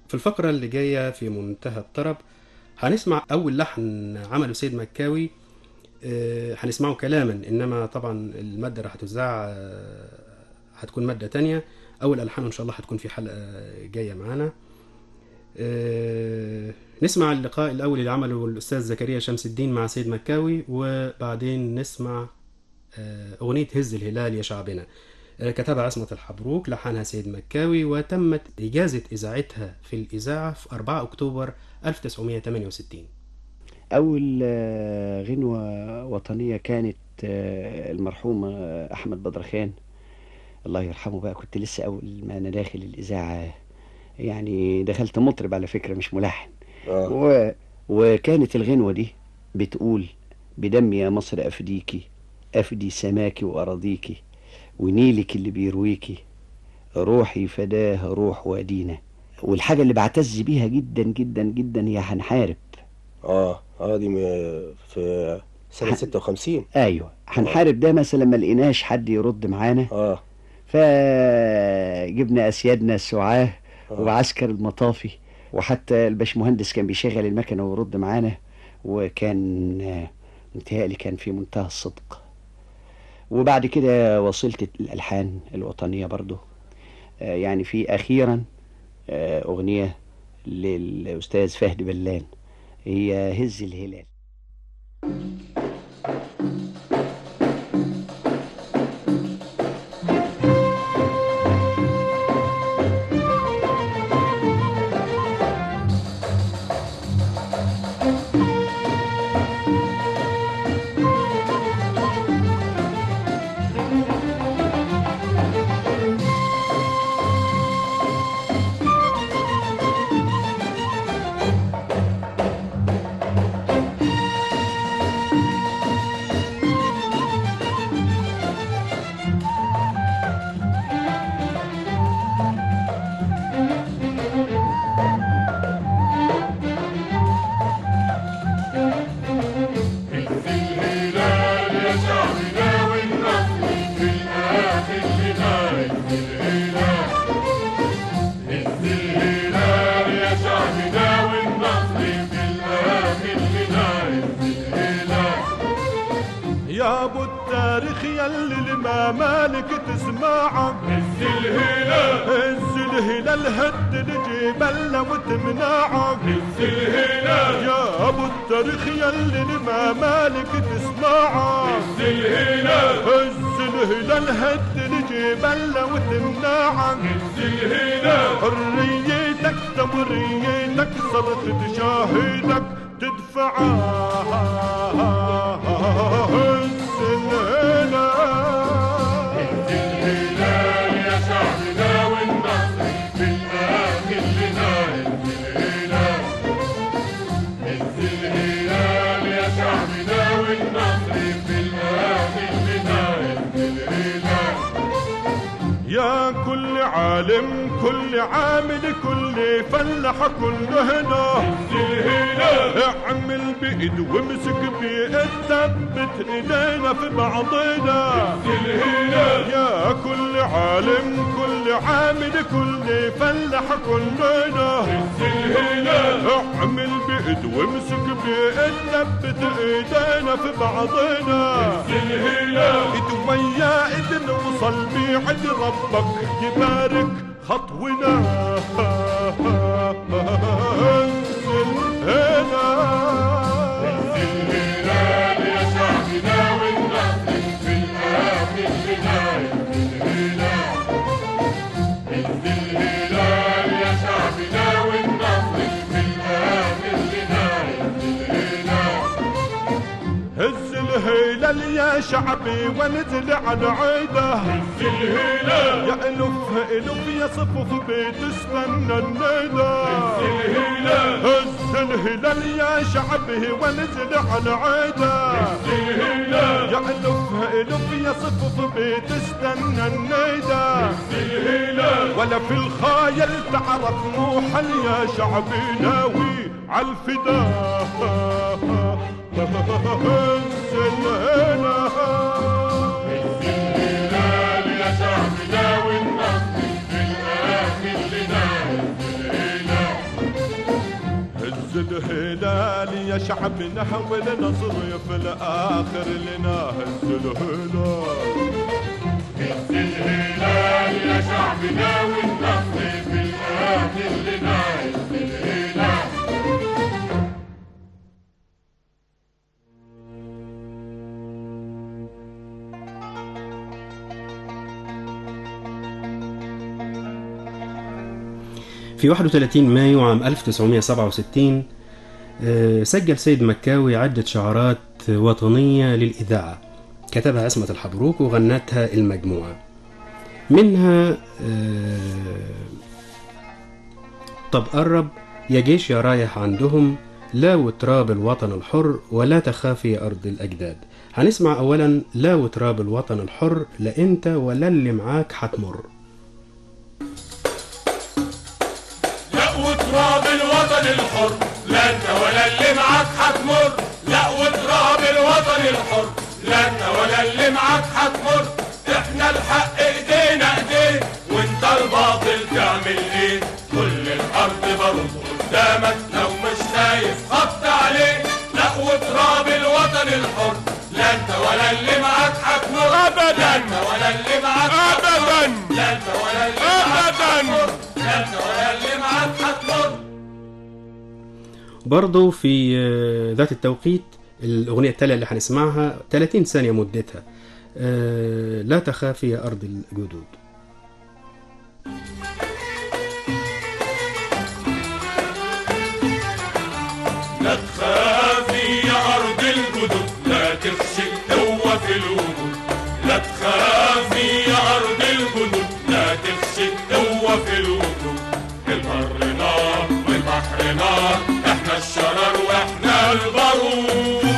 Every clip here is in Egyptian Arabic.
في الفقرة اللي جاية في منتهى الطرب هنسمع أول لحن عمله سيد مكاوي آه، هنسمعه كلاما إنما طبعا المادة راح تذاع آه، هتكون مادة تانية أول ألحانه إن شاء الله هتكون في حلقة جاية معانا آه، نسمع اللقاء الأول اللي عمله الأستاذ زكريا شمس الدين مع سيد مكاوي وبعدين نسمع آه، أغنية هز الهلال يا شعبنا آه، كتبها عصمة الحبروك لحنها سيد مكاوي وتمت إجازة إذاعتها في الإذاعة في 4 أكتوبر 1968 أول آه، غنوة وطنية كانت آه، المرحوم آه، أحمد بدرخان الله يرحمه بقى كنت لسه أول ما أنا داخل الإذاعة يعني دخلت مطرب على فكرة مش ملحن اه و... وكانت الغنوة دي بتقول بدم يا مصر أفديكي أفدي سماكي وأراضيكي ونيلك اللي بيرويكي روحي فداه روح وادينا والحاجة اللي بعتز بيها جدا جدا جدا هي هنحارب اه اه دي م- في سنة 56 ايوه هنحارب ده مثلا ما لقيناش حد يرد معانا اه فجبنا اسيادنا السعاه آه. وعسكر المطافي وحتى الباشمهندس كان بيشغل المكنه ويرد معانا وكان آه، متهيألي كان في منتهى الصدق وبعد كده وصلت الالحان الوطنيه برضو آه، يعني في اخيرا آه، اغنيه للاستاذ فهد بلان هي هز الهلال يا ابو التاريخ يلي الممالك تسمعه هز الهلال هز الهلال هد الجبل وتمنعه هز الهلال يا ابو التاريخ يلي الممالك تسمعه هز الهلال هز الهلال هد الجبل وتمنعه هز الهلال حريتك تمريتك صرت تشاهدك تدفعها هز الهلال الهلال يا شعبنا والنصر في الآخر لنا هز الهلال هز الهلال يا شعبنا والنصر في الآخر لنا هز الهلال يا كل عالم كل عامل كل فلاح كل هنا هز الهلال اعمل بايد وامسك بايد ثبت ايدينا في بعضنا هز الهلال يا كل عالم كل عامل كل فلاح كلنا هز الهلال اعمل بايد وامسك بايد ثبت ايدينا في بعضنا هز الهلال ايد ويا ايد نوصل بيعد ربك يبارك خطونا هز الهلال يا شعبنا والنصر في الآخر لنا هز الهلال هز الهلال يا شعبنا والنصر في الآخر لنا هز الهلال هز الهلال يا شعبي ونزل على عيده هز الهلال يا الف الف يا صفوف بيت استنى الندى هز الهلال هز الهلال يا شعبي ونزل على عيده هز الهلال يا الف الف يا صفوف بيت استنى الندى هز الهلال ولا في الخايل تعرف موحل يا شعبي ناوي عالفداء هز الهلال هز الهلال يا شعبنا والنصر في الآخر لنا هز الهلال الهلال يا شعبنا والنصر في الآخر لنا هز الهلال هز الهلال يا شعبنا والنصر في الآخر لنا هز الهلال في 31 مايو عام 1967 آه، سجل سيد مكاوي عدة شعارات وطنية للإذاعة كتبها عصمة الحبروك وغنتها المجموعة منها آه، طب قرب يا جيش يا رايح عندهم لا وتراب الوطن الحر ولا تخافي يا أرض الأجداد هنسمع أولا لا وتراب الوطن الحر لا أنت ولا اللي معاك هتمر لا وتراب الوطن الحر لا انت ولا اللي معاك هتمر لا وتراب الوطن الحر لا انت ولا اللي معاك هتمر احنا الحق ايدينا ايديه وانت الباطل تعمل ايه كل الارض برضه قدامك لو مش خايف خبط عليه لا وتراب الوطن الحر لا انت ولا اللي معاك هتمر أبداً. لا انت ولا اللي معاك أبداً. هتمر. لا انت ولا اللي معاك أبداً. هتمر. لا انت ولا اللي معاك هتمر برضو في آه، ذات التوقيت الأغنية التالية اللي هنسمعها 30 ثانية مدتها آه، لا تخافي يا أرض الجدود لا تخافي يا أرض الجدود لا تخشي القوة في الوجود لا تخافي يا أرض الجدود لا تخشي القوة في الوجود البر نار والبحر نار احنا الشرر واحنا البارود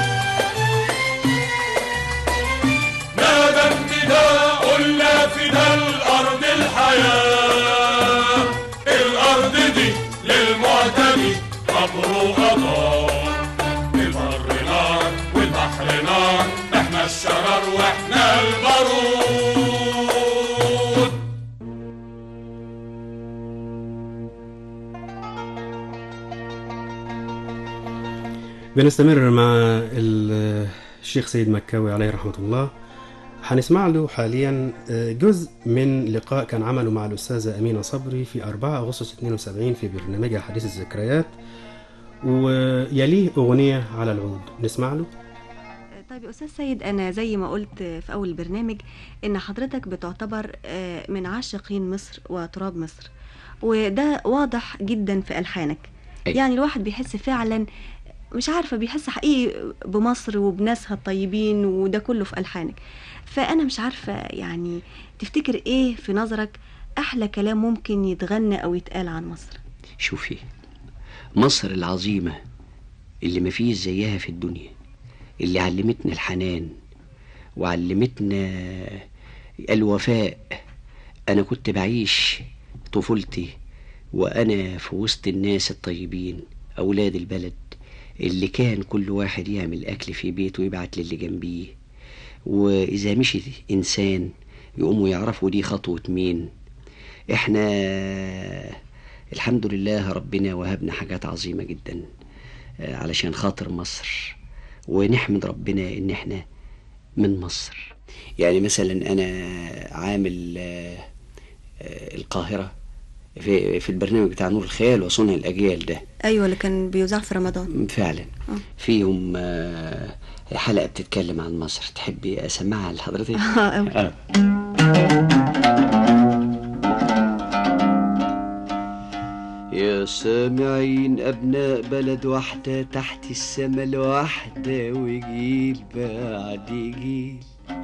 نادى النداء قلنا فدا الأرض الحياة الأرض دي للمعتدي قبر وغدار البر نار والبحر نار احنا الشرر واحنا البارود بنستمر مع ال- الشيخ سيد مكاوي عليه رحمة الله هنسمع له حاليا آه، جزء من لقاء كان عمله مع الأستاذة أمينة صبري في 4 أغسطس 72 في برنامجها حديث الذكريات ويليه أغنية على العود نسمع له طيب يا استاذ سيد انا زي ما قلت في اول البرنامج ان حضرتك بتعتبر آه، من عاشقين مصر وتراب مصر وده واضح جدا في الحانك أي. يعني الواحد بيحس فعلا مش عارفه بيحس حقيقي بمصر وبناسها الطيبين وده كله في الحانك فانا مش عارفه يعني تفتكر ايه في نظرك احلى كلام ممكن يتغنى او يتقال عن مصر شوفي مصر العظيمة اللي مفيش زيها في الدنيا اللي علمتنا الحنان وعلمتنا الوفاء أنا كنت بعيش طفولتي وأنا في وسط الناس الطيبين أولاد البلد اللي كان كل واحد يعمل أكل في بيته ويبعت للي جنبيه وإذا مشي إنسان يقوموا يعرفوا دي خطوة مين احنا الحمد لله ربنا وهبنا حاجات عظيمة جدا آه، علشان خاطر مصر ونحمد ربنا ان احنا من مصر يعني مثلا انا عامل آه، آه، القاهرة في في البرنامج بتاع نور الخيال وصنع الاجيال ده ايوه اللي كان بيذاع في رمضان فعلا آه. فيهم آه، حلقة بتتكلم عن مصر تحبي اسمعها لحضرتك اه أوي. آه. يا سامعين أبناء بلد واحدة تحت السما الواحدة وجيل بعد جيل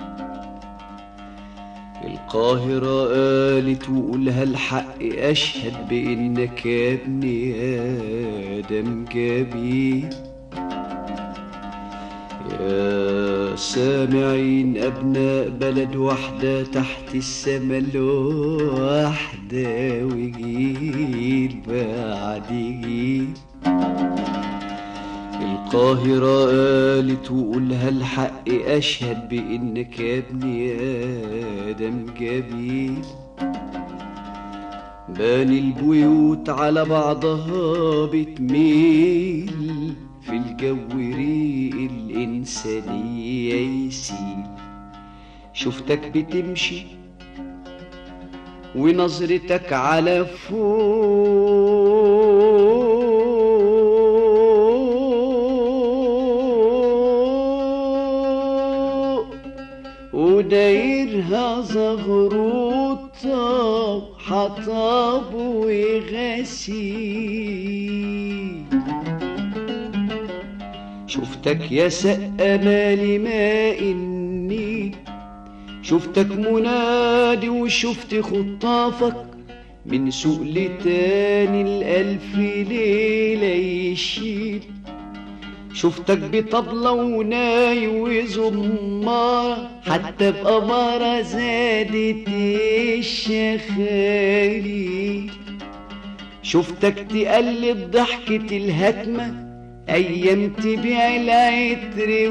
القاهرة قالت وقولها الحق أشهد بإنك يا ابني آدم جميل يا سامعين أبناء بلد واحدة تحت السما الواحدة وجيل بعد جيل القاهرة قالت وقولها الحق أشهد بإنك يا ابني آدم جميل باني البيوت على بعضها بتميل في الجو ريق الإنسانية يسيل شفتك بتمشي ونظرتك على فوق ودايرها زغروطة حطب وغسيل شفتك يا سقا مالي ماء النيل شفتك منادي وشفت خطافك من سوق لتاني الألف ليلة يشيل شفتك بطبلة وناي وزمارة حتى بأمارة زادت الشخاليل شفتك تقلد ضحكة الهتمة أيام تبيع العطر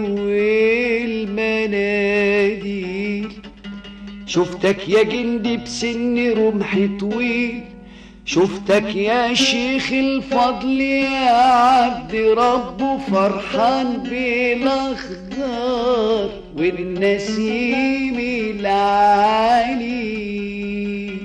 والمناديل شفتك يا جندي بسن رمح طويل شفتك يا شيخ الفضل يا عبد ربه فرحان بالاخضر والنسيم العالي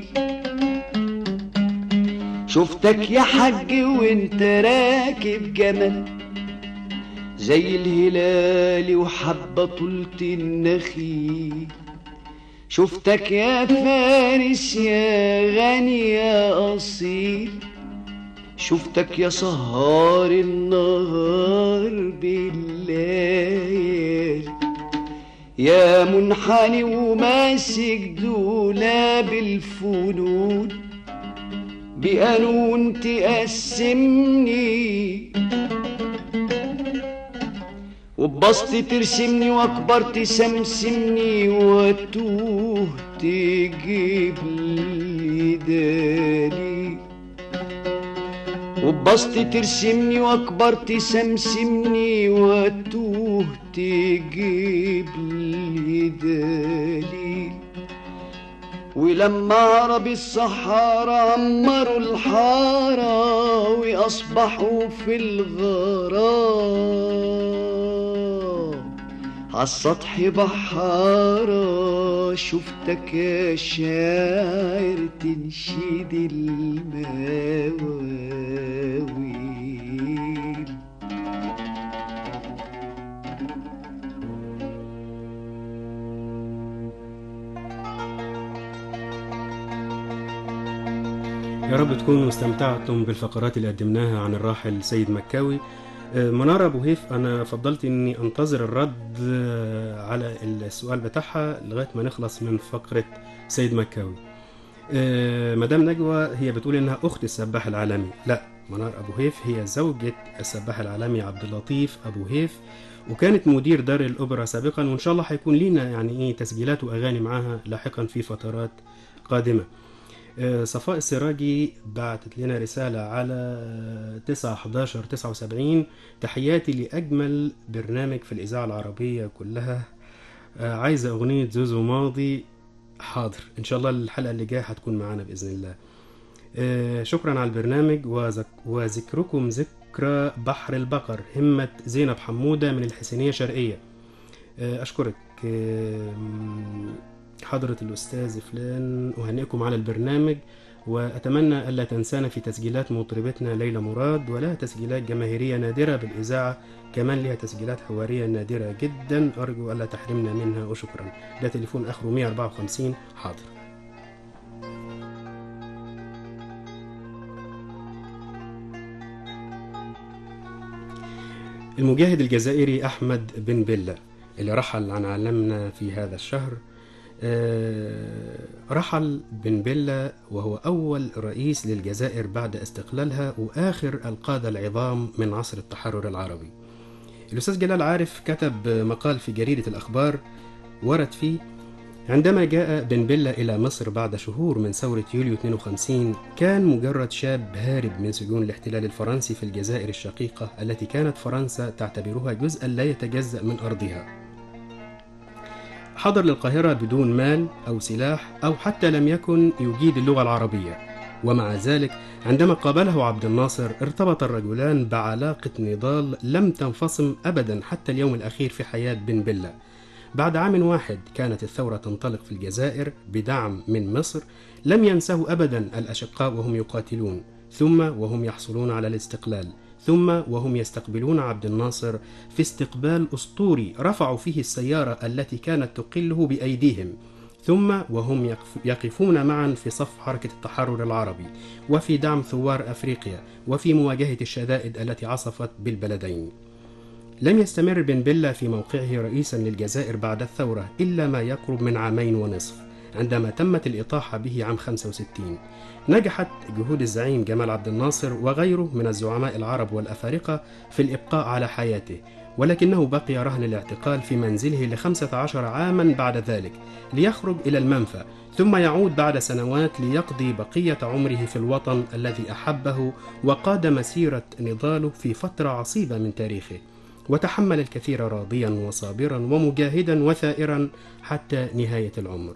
شفتك يا حج وانت راكب جمل زي الهلال وحبة طولة النخيل شفتك يا فارس يا غني يا أصيل شفتك يا سهار النهار بالليل يا منحني وماسك دولاب الفنون بقانون تقسمني وبسط ترسمني واكبر تسمسمني واتوه تجيب لي دالي وبسط ترسمني واكبر تسمسمني واتوه تجيب لي دالي ولما عرب الصحارى عمروا الحارة وأصبحوا في الغرام عالسطح بحارة شفتك يا شاعر تنشيد المواويل يا رب تكونوا استمتعتم بالفقرات اللي قدمناها عن الراحل سيد مكاوي آه، منار ابو هيف انا فضلت اني انتظر الرد آه، على السؤال بتاعها لغايه ما نخلص من فقره سيد مكاوي آه، مدام نجوى هي بتقول انها اخت السباح العالمي لا منار ابو هيف هي زوجة السباح العالمي عبد اللطيف ابو هيف وكانت مدير دار الاوبرا سابقا وان شاء الله هيكون لينا يعني ايه تسجيلات واغاني معاها لاحقا في فترات قادمه آه، صفاء السراجي بعتت لنا رسالة على 9 11 79 تحياتي لأجمل برنامج في الإذاعة العربية كلها آه، عايزة أغنية زوزو ماضي حاضر إن شاء الله الحلقة اللي جاية هتكون معانا بإذن الله آه، شكرا على البرنامج وذك وذكركم ذكرى بحر البقر همة زينب حمودة من الحسينية شرقية آه، أشكرك آه، حضرة الأستاذ فلان أهنئكم على البرنامج وأتمنى ألا تنسانا في تسجيلات مطربتنا ليلى مراد ولها تسجيلات جماهيرية نادرة بالإذاعة كمان لها تسجيلات حوارية نادرة جدا أرجو ألا تحرمنا منها وشكرا ده تليفون آخره 154 حاضر المجاهد الجزائري أحمد بن بلة اللي رحل عن عالمنا في هذا الشهر آه، رحل بن بلة وهو أول رئيس للجزائر بعد استقلالها وآخر القادة العظام من عصر التحرر العربي الأستاذ جلال عارف كتب مقال في جريدة الأخبار ورد فيه عندما جاء بن بلة إلى مصر بعد شهور من ثورة يوليو 52 كان مجرد شاب هارب من سجون الاحتلال الفرنسي في الجزائر الشقيقة التي كانت فرنسا تعتبرها جزءا لا يتجزأ من أرضها حضر للقاهرة بدون مال أو سلاح أو حتى لم يكن يجيد اللغة العربية ومع ذلك عندما قابله عبد الناصر ارتبط الرجلان بعلاقة نضال لم تنفصم أبدا حتى اليوم الأخير في حياة بن بلة بعد عام واحد كانت الثورة تنطلق في الجزائر بدعم من مصر لم ينسه أبدا الأشقاء وهم يقاتلون ثم وهم يحصلون على الاستقلال ثم وهم يستقبلون عبد الناصر في استقبال أسطوري رفعوا فيه السيارة التي كانت تقله بأيديهم ثم وهم يقف- يقفون معا في صف حركة التحرر العربي وفي دعم ثوار أفريقيا وفي مواجهة الشدائد التي عصفت بالبلدين لم يستمر بن بلة في موقعه رئيسا للجزائر بعد الثورة إلا ما يقرب من عامين ونصف عندما تمت الإطاحة به عام 65 نجحت جهود الزعيم جمال عبد الناصر وغيره من الزعماء العرب والأفارقة في الإبقاء على حياته ولكنه بقي رهن الاعتقال في منزله لخمسة عشر عاما بعد ذلك ليخرج إلى المنفى ثم يعود بعد سنوات ليقضي بقية عمره في الوطن الذي أحبه وقاد مسيرة نضاله في فترة عصيبة من تاريخه وتحمل الكثير راضيا وصابرا ومجاهدا وثائرا حتى نهاية العمر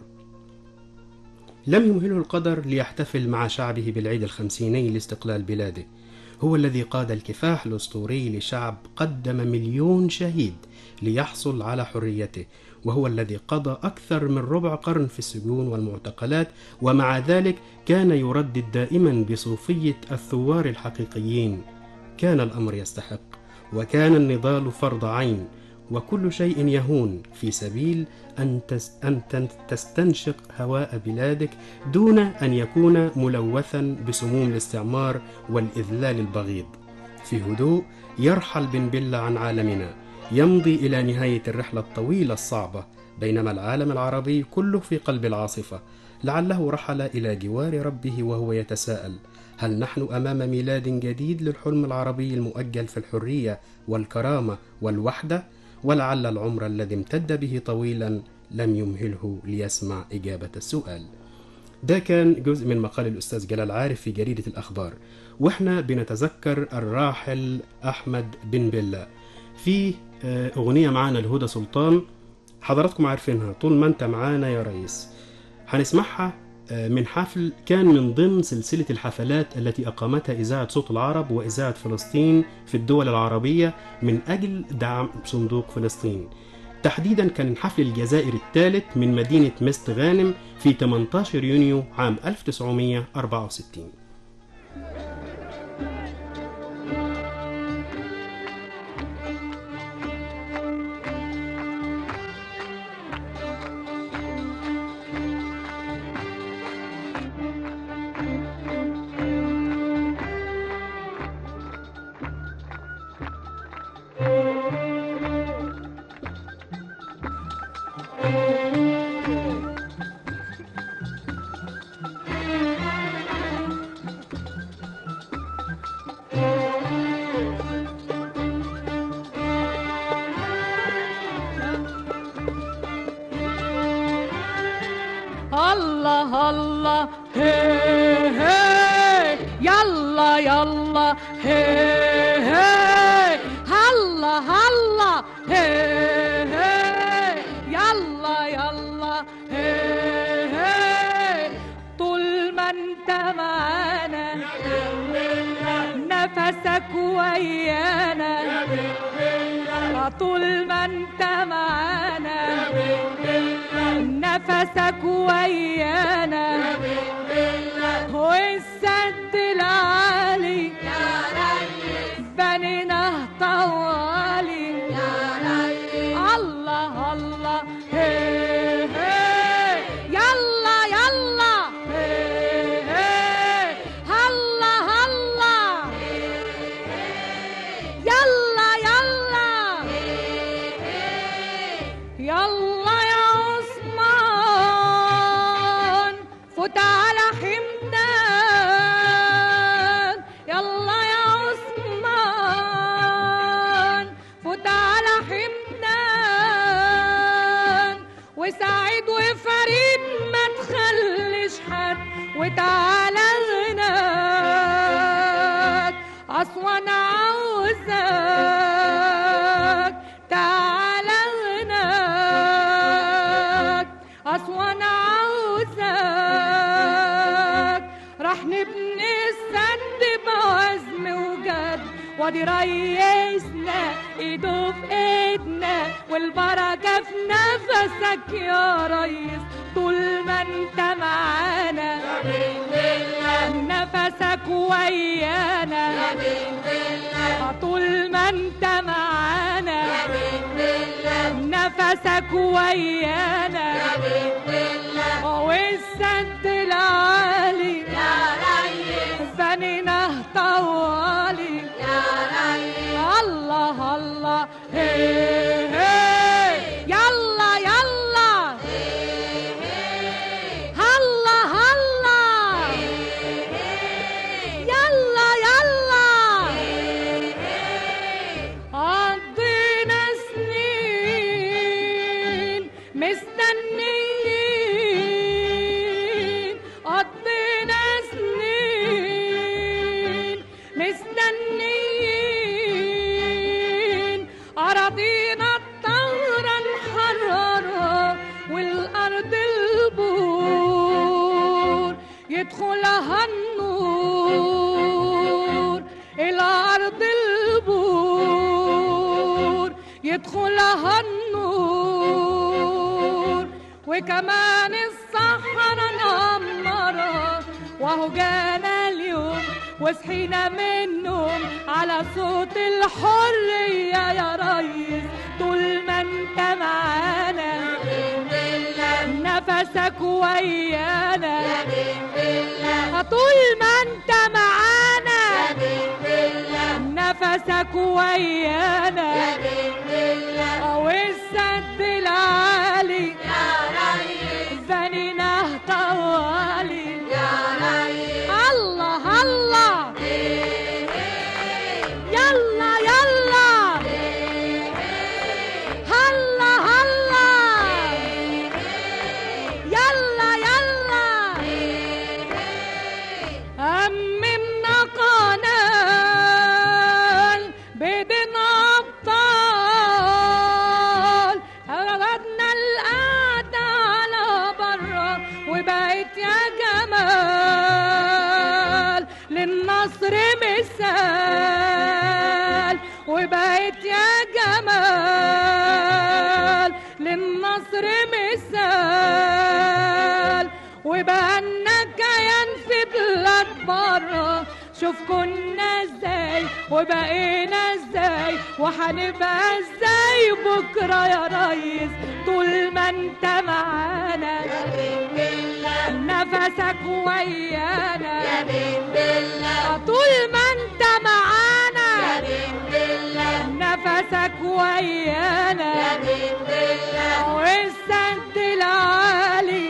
لم يمهله القدر ليحتفل مع شعبه بالعيد الخمسيني لاستقلال بلاده هو الذي قاد الكفاح الأسطوري لشعب قدم مليون شهيد ليحصل على حريته وهو الذي قضى أكثر من ربع قرن في السجون والمعتقلات ومع ذلك كان يردد دائما بصوفية الثوار الحقيقيين كان الأمر يستحق وكان النضال فرض عين وكل شيء يهون في سبيل أن, تس أن تن- تستنشق هواء بلادك دون أن يكون ملوثا بسموم الاستعمار والإذلال البغيض في هدوء يرحل بن بلة عن عالمنا يمضي إلى نهاية الرحلة الطويلة الصعبة بينما العالم العربي كله في قلب العاصفة لعله رحل إلى جوار ربه وهو يتساءل هل نحن أمام ميلاد جديد للحلم العربي المؤجل في الحرية والكرامة والوحدة ولعل العمر الذي امتد به طويلا لم يمهله ليسمع إجابة السؤال ده كان جزء من مقال الأستاذ جلال عارف في جريدة الأخبار وإحنا بنتذكر الراحل أحمد بن بلة في آه، أغنية معانا لهدى سلطان حضراتكم عارفينها طول ما أنت معانا يا ريس هنسمعها آه، من حفل كان من ضمن سلسلة الحفلات التي أقامتها إذاعة صوت العرب وإذاعة فلسطين في الدول العربية من أجل دعم صندوق فلسطين تحديدا كان الحفل الجزائري الثالث من مدينة مست غانم في 18 يونيو عام 1964 الله الله هي هي يلا يلا هي هي هلا هلا هي هي يلا يلا هي هي طول ما انت معانا نفسك ويانا طول ما انت معانا نفسك ويانا والسد العالي بنيناه طوالي الله الله هي هي يلا يلا هي هي هلا هلا يلا يلا يلا يا عثمان فوت على حمدان يلا يا عثمان فوت على حمدان وسعيد وفريد ما تخليش حد وتعالى هناك أسوان عاوزاك تعالى هناك أسوان عاوزاك راح نبني وادي ريسنا ايده في ايدنا والبركة في نفسك يا ريس طول ما انت معانا نفسك ويانا طول ما انت معانا نفسك ويانا والسد العالي بنينا طوالي الله الله هي هي يلا يلا هلا هلا يلا يلا قضينا سنين مستنيين قضينا سنين مستنيين أراضينا الطهرة نحررها والأرض البور يدخلها النور الأرض البور يدخلها النور وكمان الصحراء نمرة وهو جانا اليوم وصحينا من النوم على صوت الحرية يا ريس طول ما انت معانا نفسك ويانا طول ما انت معانا نفسك ويانا والسد العالي بنينا طوالي الله الله يلا يلا هلا هلا يلا يلا أممنا قنال بدنا أبطال أخذنا القعدة على برا وبقيت يا جمال للنصر مثال وبقيت يا جمال للنصر مثال وبقالنا كيان في بلاد برا شوف كنا ازاي وبقينا ازاي وهنبقى ازاي بكره يا ريس طول ما انت معانا نفسك ويانا طول ما انت معانا نفسك ويانا والسد العالي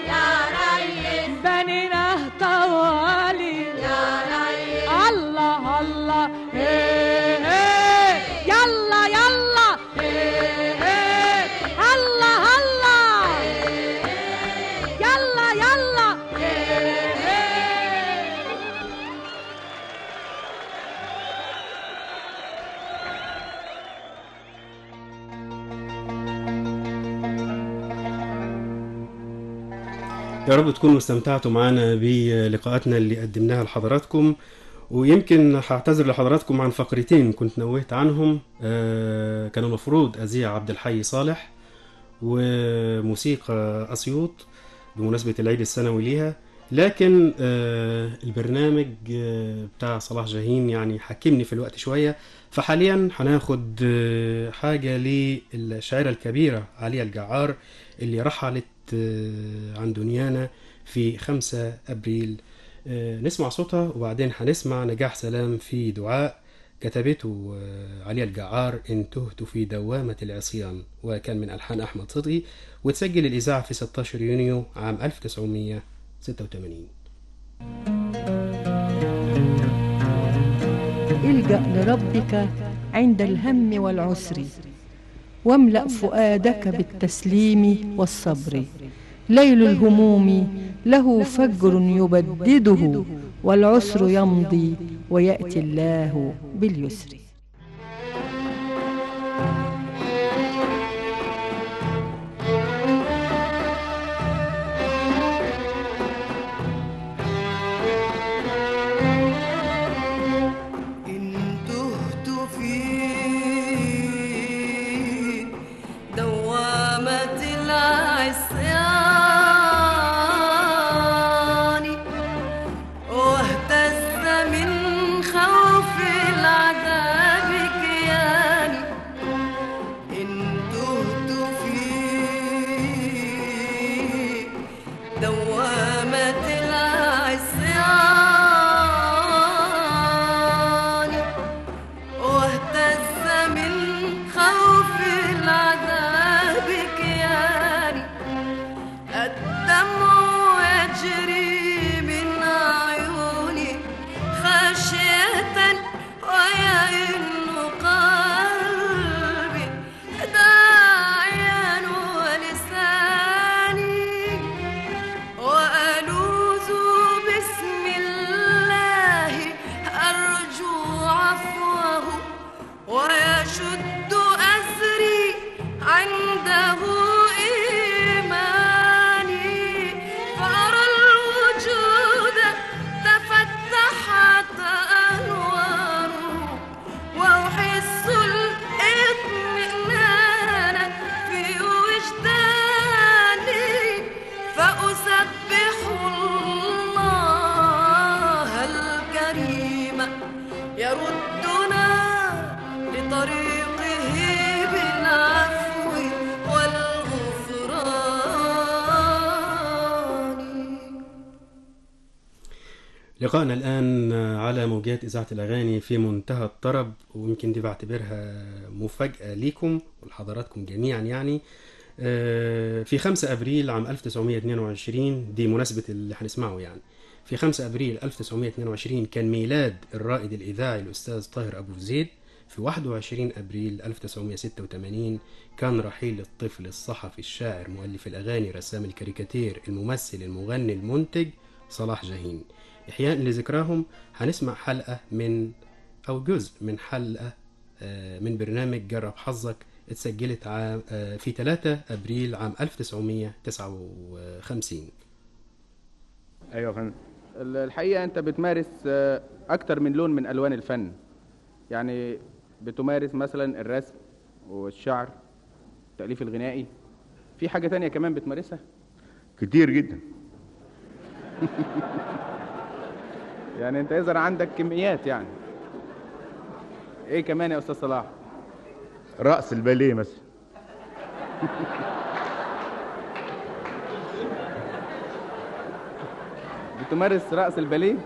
بنينا طوالي الله الله هي هي يلا يلا هي هي الله الله يلا يلا هي هي يا رب تكونوا استمتعتوا معنا بلقاءاتنا اللي قدمناها لحضراتكم ويمكن هعتذر لحضراتكم عن فقرتين كنت نوهت عنهم آه، كان المفروض أذيع عبد الحي صالح وموسيقى أسيوط بمناسبة العيد السنوي ليها لكن آه، البرنامج آه، بتاع صلاح جاهين يعني حكمني في الوقت شوية فحاليا هناخد آه، حاجة للشاعرة الكبيرة عليا الجعار اللي رحلت آه، عن دنيانا في 5 أبريل آه، نسمع صوتها وبعدين هنسمع نجاح سلام في دعاء كتبته آه، عليا الجعار إن تهت في دوامة العصيان وكان من ألحان أحمد صدقي وتسجل الإذاعة في 16 يونيو عام 1986 الجأ لربك عند الهم والعسر واملأ فؤادك بالتسليم والصبر ليل الهموم له فجر يبدده والعسر يمضي ويأتي الله باليسر إن تهت لقائنا الآن على موجات إذاعة الأغاني في منتهى الطرب ويمكن دي بعتبرها مفاجأة ليكم ولحضراتكم جميعا يعني آه، في 5 أبريل عام 1922 دي مناسبة اللي هنسمعه يعني في 5 أبريل 1922 كان ميلاد الرائد الإذاعي الأستاذ طاهر أبو زيد في 21 أبريل 1986 كان رحيل الطفل الصحفي الشاعر مؤلف الأغاني رسام الكاريكاتير الممثل المغني المنتج صلاح جاهين إحياء لذكراهم هنسمع حلقة من أو جزء من حلقة آه، من برنامج جرب حظك اتسجلت عام آه، في 3 أبريل عام 1959 ايوه يا فندم ال- الحقيقه انت بتمارس آه، اكتر من لون من الوان الفن يعني بتمارس مثلا الرسم والشعر التاليف الغنائي في حاجه تانية كمان بتمارسها كتير جدا يعني انت اذا عندك كميات يعني ايه كمان يا استاذ صلاح رأس الباليه مثلا بتمارس رأس الباليه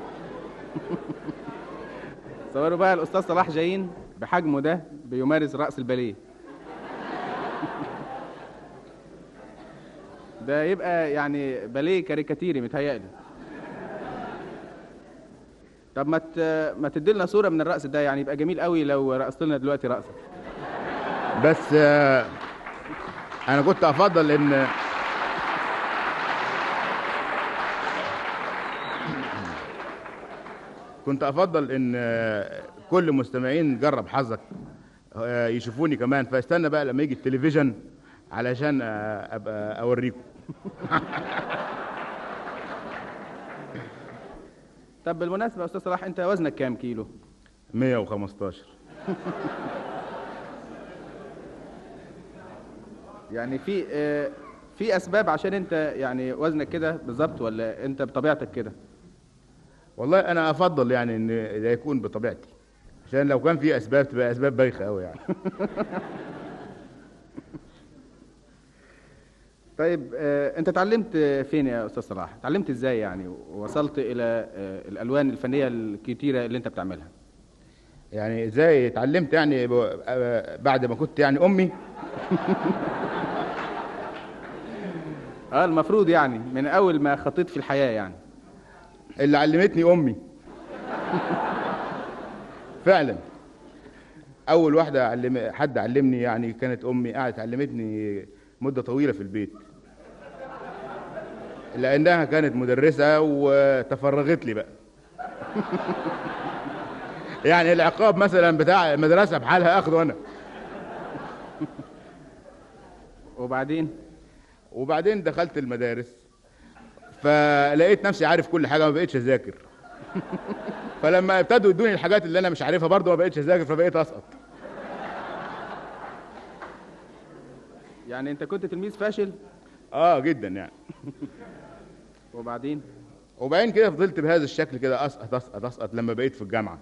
تصوروا بقى الأستاذ صلاح جايين بحجمه ده بيمارس رأس الباليه ده يبقى يعني باليه كاريكاتيري متهيألي طب ما ت... ما تدي لنا صورة من الرقص ده يعني يبقى جميل قوي لو رقصت لنا دلوقتي رقصة بس آه، انا كنت افضل ان كنت افضل ان آه، كل مستمعين جرب حظك آه، يشوفوني كمان فاستنى بقى لما يجي التلفزيون علشان آه، ابقى اوريكم طب بالمناسبة يا أستاذ صلاح أنت وزنك كام كيلو؟ 115 يعني في آه، في اسباب عشان انت يعني وزنك كده بالظبط ولا انت بطبيعتك كده والله انا افضل يعني ان ده يكون بطبيعتي عشان لو كان في اسباب تبقى اسباب بايخه قوي يعني طيب آه، انت اتعلمت فين يا استاذ صلاح اتعلمت ازاي يعني وصلت الى آه، الالوان الفنيه الكتيره اللي انت بتعملها يعني ازاي اتعلمت يعني ب- آه، بعد ما كنت يعني امي اه المفروض يعني من اول ما خطيت في الحياه يعني اللي علمتني امي فعلا اول واحده علم حد علمني يعني كانت امي قعدت علمتني مده طويله في البيت لانها كانت مدرسه وتفرغت لي بقى يعني العقاب مثلا بتاع المدرسه بحالها اخده انا وبعدين وبعدين دخلت المدارس فلقيت نفسي عارف كل حاجه ما بقتش اذاكر فلما ابتدوا يدوني الحاجات اللي انا مش عارفها برضه ما بقتش اذاكر فبقيت اسقط يعني انت كنت تلميذ فاشل اه جدا يعني وبعدين وبعدين كده فضلت بهذا الشكل كده اسقط اسقط اسقط لما بقيت في الجامعه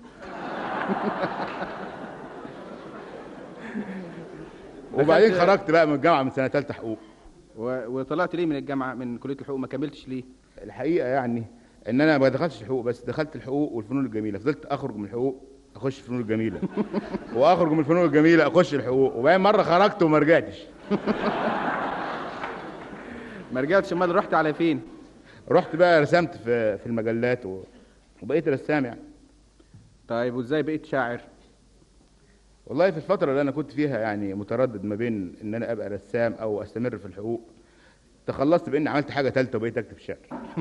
وبعدين دخلت- خرجت بقى من الجامعه من سنه ثالثه حقوق و... وطلعت ليه من الجامعه من كليه الحقوق ما كملتش ليه الحقيقه يعني ان انا ما دخلتش الحقوق بس دخلت الحقوق والفنون الجميله فضلت اخرج من الحقوق اخش الفنون الجميله واخرج من الفنون الجميله اخش الحقوق وبعدين مره خرجت وما رجعتش ما رجعتش امال رحت على فين رحت بقى رسمت في في المجلات و... وبقيت رسام يعني طيب وازاي بقيت شاعر والله في الفترة اللي أنا كنت فيها يعني متردد ما بين إن أنا أبقى رسام أو أستمر في الحقوق تخلصت بإني عملت حاجة تالتة وبقيت أكتب شعر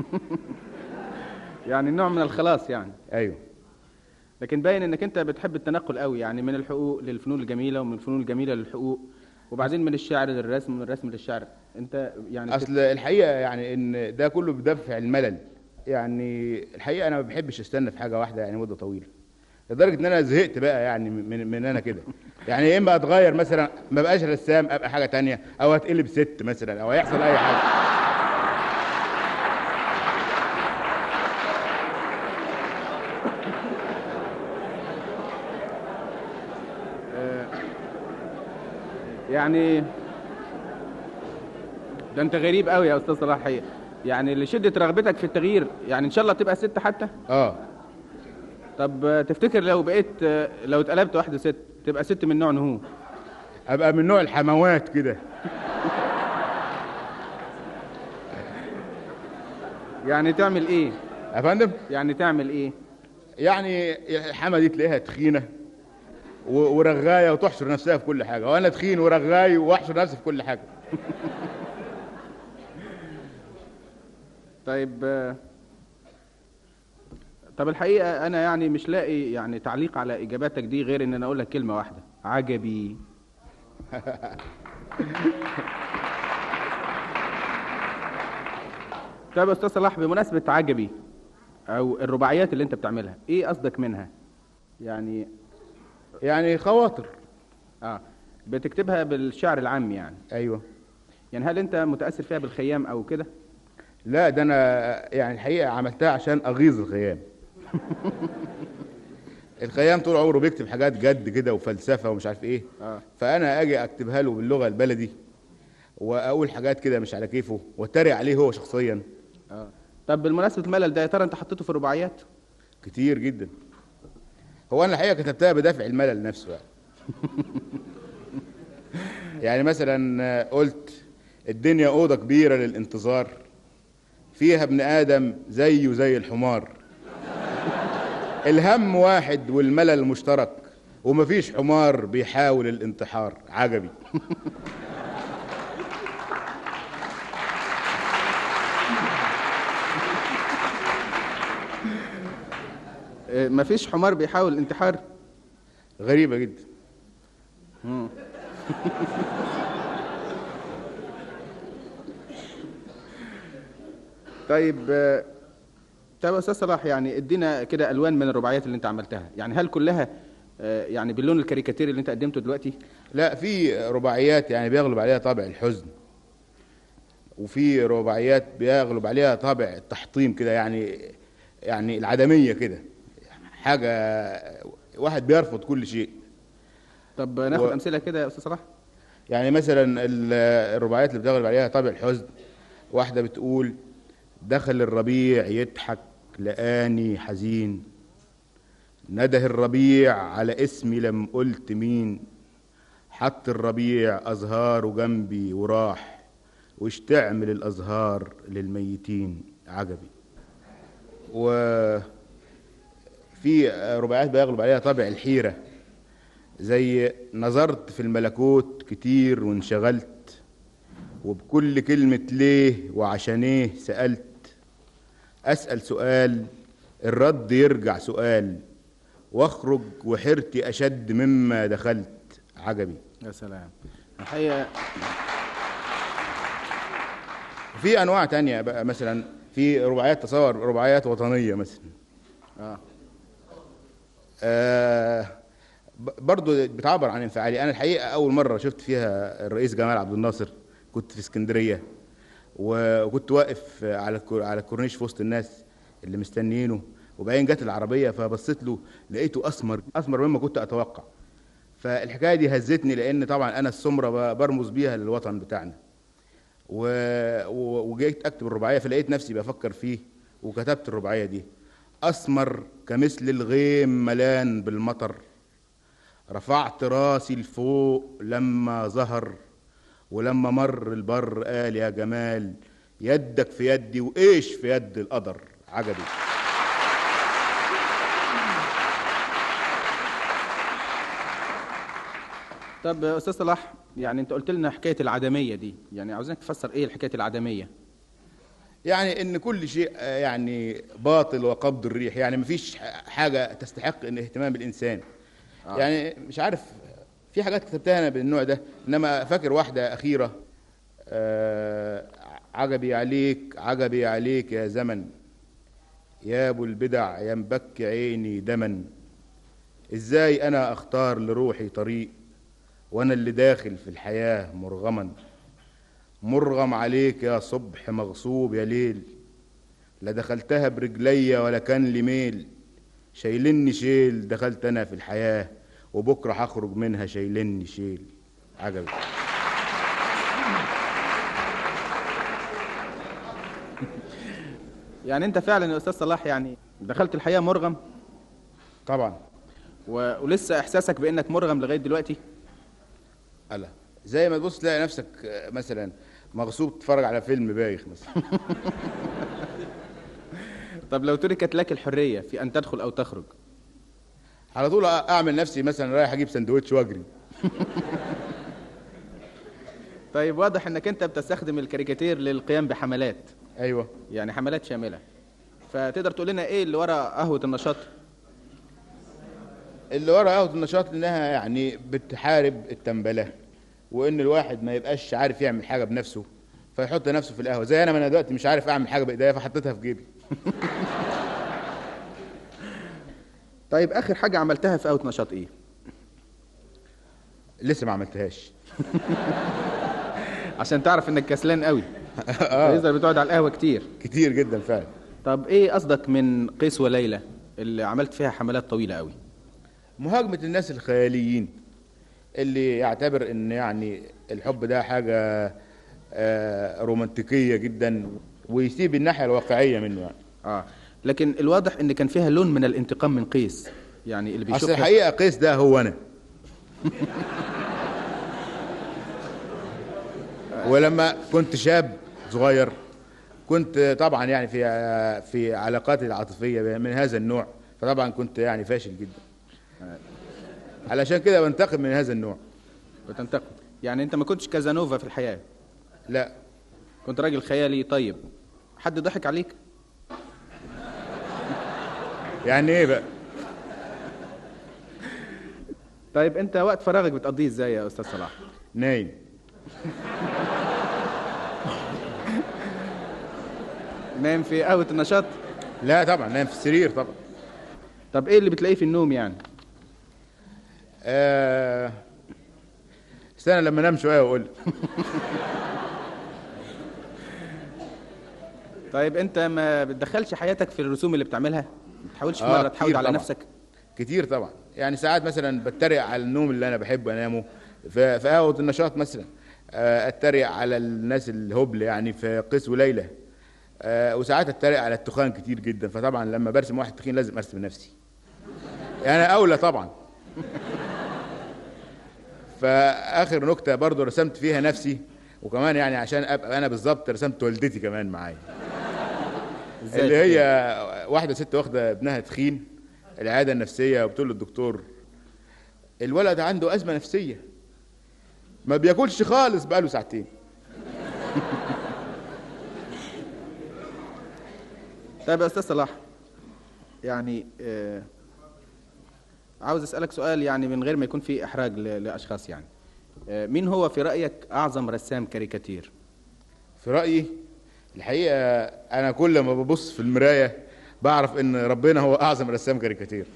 يعني نوع من الخلاص يعني أيوه لكن باين انك انت بتحب التنقل قوي يعني من الحقوق للفنون الجميله ومن الفنون الجميله للحقوق وبعدين من الشعر للرسم ومن الرسم للشعر انت يعني أصل الحقيقة يعني إن ده كله بدافع الملل يعني الحقيقة أنا ما بحبش أستنى في حاجة واحدة يعني مدة طويلة لدرجة إن أنا زهقت بقى يعني من من أنا كده يعني يا إما أتغير مثلا ما بقاش رسام أبقى حاجة تانية أو أتقلب ست مثلا أو يحصل أي حاجة يعني ده انت غريب قوي يا استاذ صلاح حقيقة يعني لشده رغبتك في التغيير يعني ان شاء الله تبقى ست حتى اه طب آه، تفتكر لو بقيت آه، لو اتقلبت واحده ست تبقى ست من نوع نهو ابقى من نوع الحموات كده يعني تعمل ايه يا فندم يعني تعمل ايه يعني الحما دي تلاقيها تخينه و- ورغايه وتحشر نفسها في كل حاجه وانا تخين ورغاي واحشر نفسي في كل حاجه طيب آه، طب الحقيقه انا يعني مش لاقي يعني تعليق على اجاباتك دي غير ان انا اقول لك كلمه واحده عجبي طيب يا استاذ صلاح بمناسبه عجبي او الرباعيات اللي انت بتعملها ايه قصدك منها يعني يعني خواطر اه بتكتبها بالشعر العام يعني ايوه يعني هل انت متاثر فيها بالخيام او كده لا ده انا يعني الحقيقه عملتها عشان اغيظ الخيام الخيام طول عمره بيكتب حاجات جد كده وفلسفه ومش عارف ايه اه فانا اجي اكتبها له باللغه البلدي واقول حاجات كده مش على كيفه واتريق عليه هو شخصيا اه طب بالمناسبه الملل ده يا ترى انت حطيته في الرباعيات كتير جدا هو انا الحقيقه كتبتها بدافع الملل نفسه يعني يعني مثلا قلت الدنيا اوضه كبيره للانتظار فيها ابن ادم زيه زي الحمار الهم واحد والملل مشترك ومفيش حمار بيحاول الانتحار عجبي آه، مفيش حمار بيحاول الانتحار غريبه جدا مم. طيب آه، طيب يا استاذ صلاح يعني ادينا كده الوان من الرباعيات اللي انت عملتها يعني هل كلها آه، يعني باللون الكاريكاتيري اللي انت قدمته دلوقتي لا في رباعيات يعني بيغلب عليها طابع الحزن وفي رباعيات بيغلب عليها طابع التحطيم كده يعني يعني العدميه كده حاجه واحد بيرفض كل شيء طب ناخد و- امثله كده يا استاذ صلاح يعني مثلا ال- الرباعيات اللي بتغلب عليها طابع الحزن واحده بتقول دخل الربيع يضحك لقاني حزين نده الربيع على اسمي لم قلت مين حط الربيع أزهاره جنبي وراح وش تعمل الأزهار للميتين عجبي وفي رباعيات بيغلب عليها طابع الحيرة زي نظرت في الملكوت كتير وانشغلت وبكل كلمة ليه وعشان ايه سألت أسأل سؤال الرد يرجع سؤال واخرج وحيرتي أشد مما دخلت عجبي يا سلام الحقيقه في أنواع تانية بقى مثلا في رباعيات تصور رباعيات وطنية مثلا اه آه ب- برضو بتعبر عن انفعالي انا الحقيقه اول مره شفت فيها الرئيس جمال عبد الناصر كنت في اسكندريه و- وكنت واقف على الكور- على الكورنيش في وسط الناس اللي مستنيينه وبعدين جت العربيه فبصيت له لقيته اسمر اسمر مما كنت اتوقع فالحكايه دي هزتني لان طبعا انا السمره ب- برمز بيها للوطن بتاعنا و... و... وجيت اكتب الرباعيه فلقيت نفسي بفكر فيه وكتبت الرباعيه دي اسمر كمثل الغيم ملان بالمطر رفعت راسي لفوق لما ظهر ولما مر البر قال يا جمال يدك في يدي وايش في يد القدر عجبي طب يا استاذ صلاح يعني انت قلت لنا حكايه العدميه دي يعني عاوزينك تفسر ايه حكايه العدميه يعني ان كل شيء آه، يعني باطل وقبض الريح يعني مفيش ح- حاجه تستحق ان اهتمام الانسان آه. يعني مش عارف في حاجات كتبتها انا بالنوع ده انما فاكر واحده اخيره آه، عجبي عليك عجبي عليك يا زمن يا ابو البدع ينبك عيني دما ازاي انا اختار لروحي طريق وانا اللي داخل في الحياه مرغما مرغم عليك يا صبح مغصوب يا ليل لا دخلتها برجليا ولا كان لي ميل شايلني شيل دخلت انا في الحياه وبكره هخرج منها شايلني شيل عجبي يعني انت فعلا يا استاذ صلاح يعني دخلت الحياه مرغم طبعا و... ولسه احساسك بانك مرغم لغايه دلوقتي ألا زي ما تبص تلاقي نفسك آه، مثلا مغصوب تتفرج على فيلم بايخ مثلا طب لو تركت لك الحريه في ان تدخل او تخرج على طول اعمل نفسي مثلا رايح اجيب سندوتش واجري طيب واضح انك انت بتستخدم الكاريكاتير للقيام بحملات ايوه يعني حملات شامله فتقدر تقول لنا ايه اللي ورا قهوه النشاط اللي ورا قهوه النشاط انها يعني بتحارب التنبله وان الواحد ما يبقاش عارف يعمل حاجه بنفسه فيحط نفسه في القهوه زي انا ما انا دلوقتي مش عارف اعمل حاجه بايديا فحطيتها في جيبي طيب اخر حاجه عملتها في قهوه نشاط ايه لسه ما عملتهاش عشان تعرف انك كسلان قوي آه. يظهر بتقعد على القهوه كتير كتير جدا فعلا طب ايه قصدك من قيس وليلى اللي عملت فيها حملات طويله قوي مهاجمه الناس الخياليين اللي يعتبر ان يعني الحب ده حاجه آه، رومانتيكيه جدا ويسيب الناحيه الواقعيه منه يعني اه لكن الواضح ان كان فيها لون من الانتقام من قيس يعني اللي اصل بيشوف الحقيقه قيس ده هو انا ولما كنت شاب صغير كنت طبعا يعني في في علاقاتي العاطفيه من هذا النوع فطبعا كنت يعني فاشل جدا علشان كده بنتقم من هذا النوع بتنتقم يعني انت ما كنتش كازانوفا في الحياه لا كنت راجل خيالي طيب حد ضحك عليك يعني ايه بقى طيب انت وقت فراغك بتقضيه ازاي يا استاذ صلاح نايم نايم في قهوه النشاط لا طبعا نايم في السرير طبعا طب ايه اللي بتلاقيه في النوم يعني آه استنى لما انام شويه واقول طيب انت ما بتدخلش حياتك في الرسوم اللي بتعملها ما تحاولش في آه، مره تحاول كتير على طبعاً. نفسك كتير طبعا يعني ساعات مثلا بتريق على النوم اللي انا بحب انامه في في قهوه النشاط مثلا آه، اتريق على الناس الهبل يعني في قيس وليلى آه، وساعات اتريق على التخان كتير جدا فطبعا لما برسم واحد تخين لازم ارسم نفسي يعني اولى طبعا فاخر نكته برضو رسمت فيها نفسي وكمان يعني عشان ابقى انا بالظبط رسمت والدتي كمان معايا إزاي اللي هي واحده ست واخده ابنها تخين العياده النفسيه وبتقول للدكتور الولد عنده ازمه نفسيه ما بياكلش خالص بقاله ساعتين طيب يا استاذ صلاح يعني آه عاوز اسالك سؤال يعني من غير ما يكون في احراج ل- لاشخاص يعني آه مين هو في رايك اعظم رسام كاريكاتير في رايي الحقيقه انا كل ما ببص في المرايه بعرف ان ربنا هو اعظم رسام كاريكاتير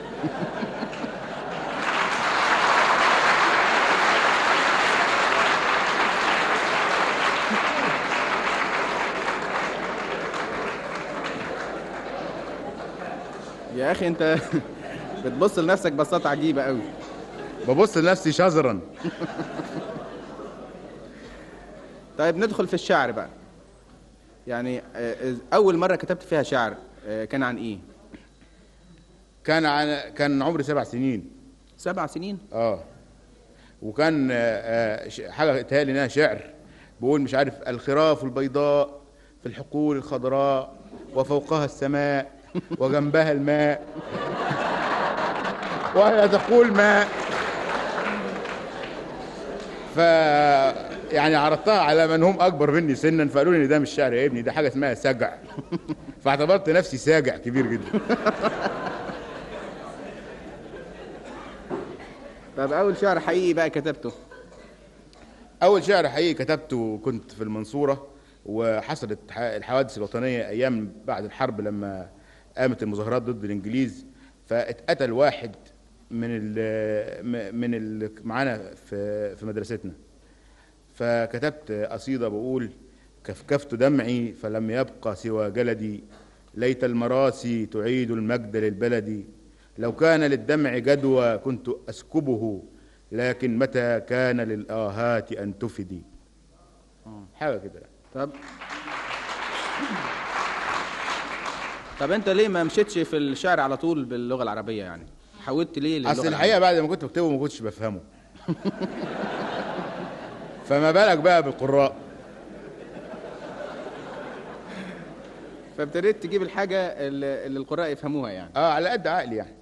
يا اخي انت بتبص لنفسك بصات عجيبه قوي ببص لنفسي شزرا طيب ندخل في الشعر بقى يعني آه، اول مره كتبت فيها شعر آه، كان عن ايه كان عن كان عمري سبع سنين سبع سنين اه وكان آه، آه، ش- حاجه اتهيألي انها شعر بقول مش عارف الخراف البيضاء في الحقول الخضراء وفوقها السماء وجنبها الماء وهي تقول ماء ف يعني عرضتها على من هم اكبر مني سنا فقالوا لي ان ده مش شعر يا ابني ده حاجه اسمها سجع فاعتبرت نفسي ساجع كبير جدا طب اول شعر حقيقي بقى كتبته اول شعر حقيقي كتبته كنت في المنصوره وحصلت ح- الحوادث الوطنيه ايام بعد الحرب لما قامت المظاهرات ضد الانجليز فاتقتل واحد من ال م- من ال معانا في في مدرستنا فكتبت قصيده بقول كفكفت دمعي فلم يبقى سوى جلدي ليت المراسي تعيد المجد للبلد لو كان للدمع جدوى كنت اسكبه لكن متى كان للآهات أن تفدي حاجة كده طب طب انت ليه ما مشيتش في الشعر على طول باللغه العربيه يعني حاولت ليه للغه اصل الحقيقه بعد ما كنت بكتبه ما كنتش بفهمه فما بالك بقى بالقراء فابتديت تجيب الحاجه اللي اللي القراء يفهموها يعني اه على قد عقلي يعني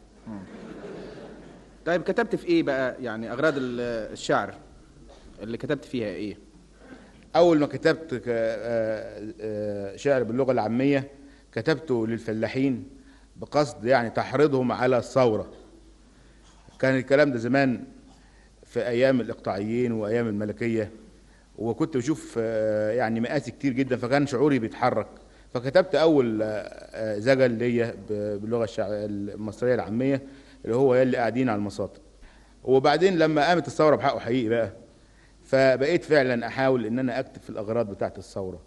طيب كتبت في ايه بقى يعني اغراض ال- الشعر اللي كتبت فيها ايه اول ما كتبت ك- آه، آه، شعر باللغه العاميه كتبته للفلاحين بقصد يعني تحريضهم على الثوره كان الكلام ده زمان في ايام الاقطاعيين وايام الملكيه وكنت بشوف آه، يعني مآسي كتير جدا فكان شعوري بيتحرك فكتبت اول آه، آه، زجل ليا ب- باللغه الشع- المصريه العاميه اللي هو يا اللي قاعدين على المصاطب وبعدين لما قامت الثوره بحقه حقيقي بقى فبقيت فعلا احاول ان انا اكتب في الاغراض بتاعت الثوره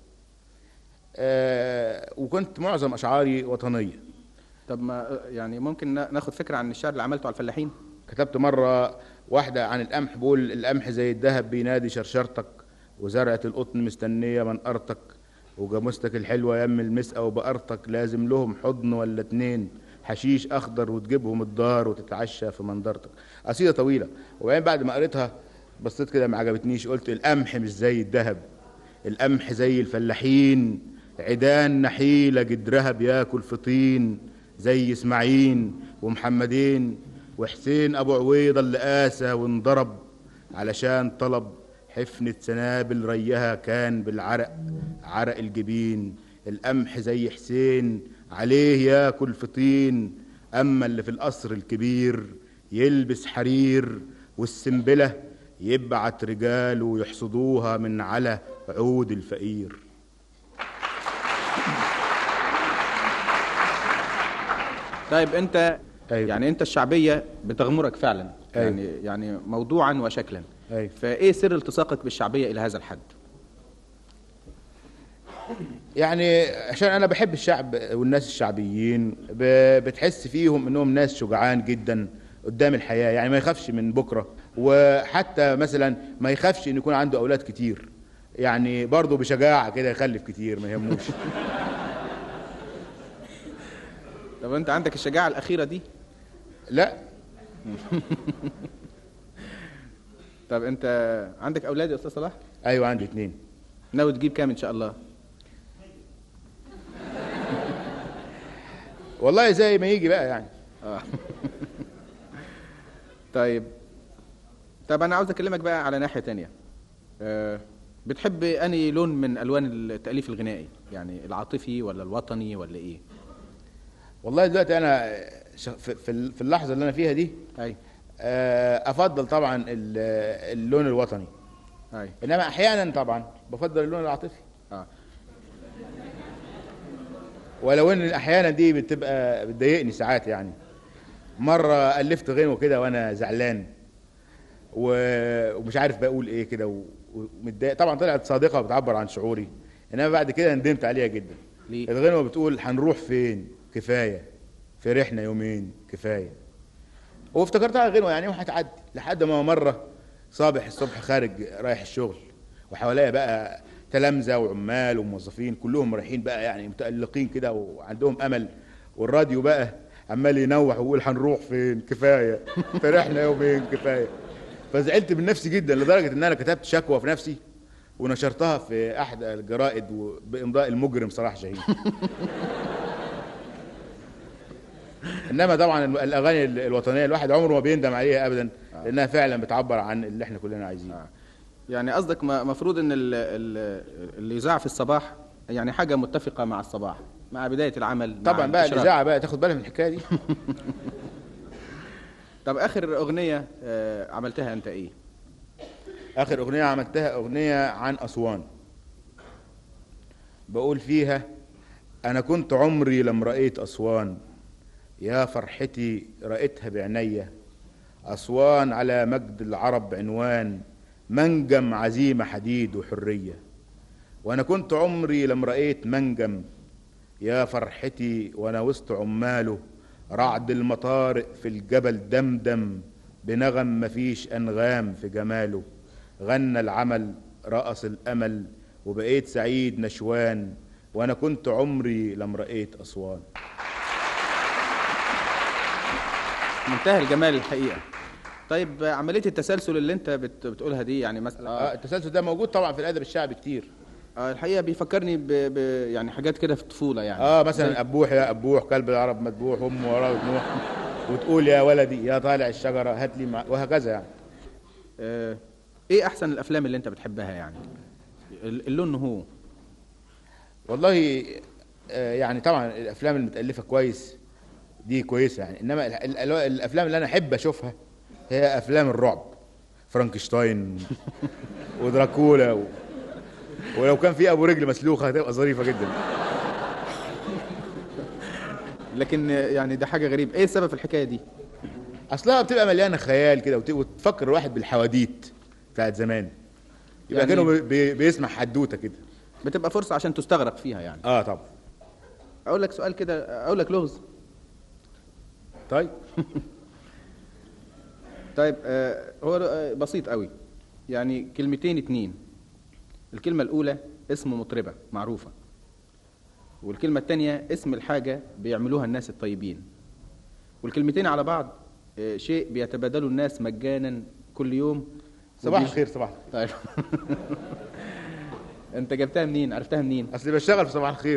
آه وكنت معظم اشعاري وطنيه طب ما يعني ممكن نا- ناخد فكره عن الشعر اللي عملته على الفلاحين كتبت مره واحده عن القمح بقول القمح زي الذهب بينادي شرشرتك وزرعه القطن مستنيه منقرتك وجاموستك الحلوه يم المسقى وبقرتك لازم لهم حضن ولا اتنين حشيش اخضر وتجيبهم الدار وتتعشى في منظرتك قصيده طويله وبعدين بعد ما قريتها بصيت كده ما عجبتنيش قلت القمح مش زي الذهب القمح زي الفلاحين عيدان نحيلة جدرها بياكل في طين زي اسماعيل ومحمدين وحسين ابو عويضة اللي قاسى وانضرب علشان طلب حفنة سنابل ريها كان بالعرق عرق الجبين القمح زي حسين عليه ياكل في طين اما اللي في القصر الكبير يلبس حرير والسنبله يبعت رجاله يحصدوها من على عود الفقير طيب انت أيوة. يعني انت الشعبيه بتغمرك فعلا أيوة. يعني يعني موضوعا وشكلا أيوة. فايه سر التصاقك بالشعبيه الى هذا الحد يعني عشان انا بحب الشعب والناس الشعبيين ب- بتحس فيهم انهم ناس شجعان جدا قدام الحياه يعني ما يخافش من بكره وحتى مثلا ما يخافش ان يكون عنده اولاد كتير يعني برضه بشجاعه كده يخلف كتير ما يهموش طب انت عندك الشجاعه الاخيره دي لا طب انت عندك اولاد يا استاذ صلاح ايوه عندي اتنين ناوي تجيب كام ان شاء الله والله زي ما يجي بقى يعني اه طيب طب انا عاوز اكلمك بقى على ناحيه تانية أه بتحب انهي لون من الوان التاليف الغنائي يعني العاطفي ولا الوطني ولا ايه والله دلوقتي انا ش- في- في ال- في اللحظه اللي انا فيها دي اي افضل طبعا ال- اللون الوطني اي انما احيانا طبعا بفضل اللون العاطفي اه ولو ان احيانا دي بتبقى بتضايقني ساعات يعني مره الفت غنوه كده وانا زعلان و- ومش عارف بقول ايه كده و- ومتضايق طبعا طلعت صادقه وبتعبر عن شعوري انما بعد كده ندمت عليها جدا ليه؟ الغنوه بتقول هنروح فين كفايه فرحنا يومين كفايه وافتكرتها غنوه يعني وهتعدي لحد ما مره صابح الصبح خارج رايح الشغل وحواليا بقى تلامذه وعمال وموظفين كلهم رايحين بقى يعني متألقين كده وعندهم امل والراديو بقى عمال ينوح ويقول هنروح فين كفايه فرحنا يومين كفايه فزعلت من نفسي جدا لدرجه ان انا كتبت شكوى في نفسي ونشرتها في احد الجرائد بامضاء المجرم صلاح شاهين انما طبعا الاغاني الوطنيه الواحد عمره ما بيندم عليها ابدا لانها فعلا بتعبر عن اللي احنا كلنا عايزينه يعني قصدك ما- مفروض ان ال- ال- اللي يذاع في الصباح يعني حاجه متفقه مع الصباح مع بدايه العمل مع طبعا بقى الإشراق. الاذاعه بقى تاخد بالك من الحكايه دي طب اخر اغنيه آه، عملتها انت ايه اخر اغنيه عملتها اغنيه عن اسوان بقول فيها انا كنت عمري لم رايت اسوان يا فرحتي رأيتها بعينيا أسوان على مجد العرب عنوان منجم عزيمة حديد وحرية وأنا كنت عمري لم رأيت منجم يا فرحتي وأنا وسط عماله رعد المطارق في الجبل دمدم بنغم مفيش أنغام في جماله غنى العمل رقص الأمل وبقيت سعيد نشوان وأنا كنت عمري لم رأيت أسوان منتهى الجمال الحقيقه طيب عمليه التسلسل اللي انت بت... بتقولها دي يعني مثلا آه التسلسل ده موجود طبعا في الادب الشعبي كتير آه الحقيقه بيفكرني ب... ب... يعني حاجات كده في الطفوله يعني اه زي- مثلا ابوح يا ابوح كلب العرب مذبوح امه وراه دموع وتقول يا ولدي يا طالع الشجره هات لي مع... وهكذا يعني آه ايه احسن الافلام اللي انت بتحبها يعني ال- اللون هو والله آه يعني طبعا الافلام المتالفه كويس دي كويسه يعني انما ال- ال- ال- الافلام اللي انا احب اشوفها هي افلام الرعب فرانكشتاين ودراكولا و... ولو كان في ابو رجل مسلوخه هتبقى ظريفه جدا لكن آه، يعني ده حاجه غريبه ايه السبب في الحكايه دي اصلها بتبقى مليانه خيال كده وت- وتفكر الواحد بالحواديت بتاعت زمان يبقى يعني- كانوا بي- بي- بيسمع حدوته كده بتبقى فرصه عشان تستغرق فيها يعني اه طبعا اقول لك سؤال كده اقول لك لغز طيب طيب آه هو آه، بسيط قوي يعني كلمتين اتنين الكلمة الأولى اسم مطربة معروفة والكلمة التانية اسم الحاجة بيعملوها الناس الطيبين والكلمتين على بعض آه، شيء بيتبادلوا الناس مجانا كل يوم صباح وبيش- الخير صباح الخير طيب انت جبتها منين عرفتها منين اصل بشتغل في صباح الخير